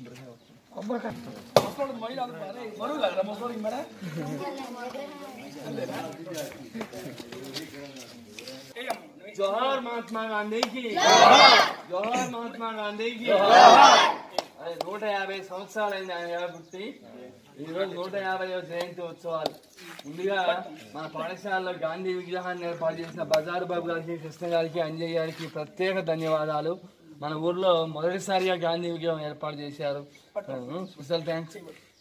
జోహార్ మహాత్మా గాంధీకి జోహార్ మహాత్మా గాంధీకి అదే నూట యాభై సంవత్సరాలైంది ఆయన పుట్టి ఈ రోజు నూట యాభై జయంతి ఉత్సవాలు ముందుగా మన పాఠశాలలో గాంధీ విగ్రహాన్ని ఏర్పాటు చేసిన బజారు బాబు గారికి కృష్ణ గారికి అంజయ్ గారికి ప్రత్యేక ధన్యవాదాలు మన ఊర్లో మొదటిసారిగా గాంధీ విగ్రహం ఏర్పాటు చేశారు స్పెషల్ థ్యాంక్స్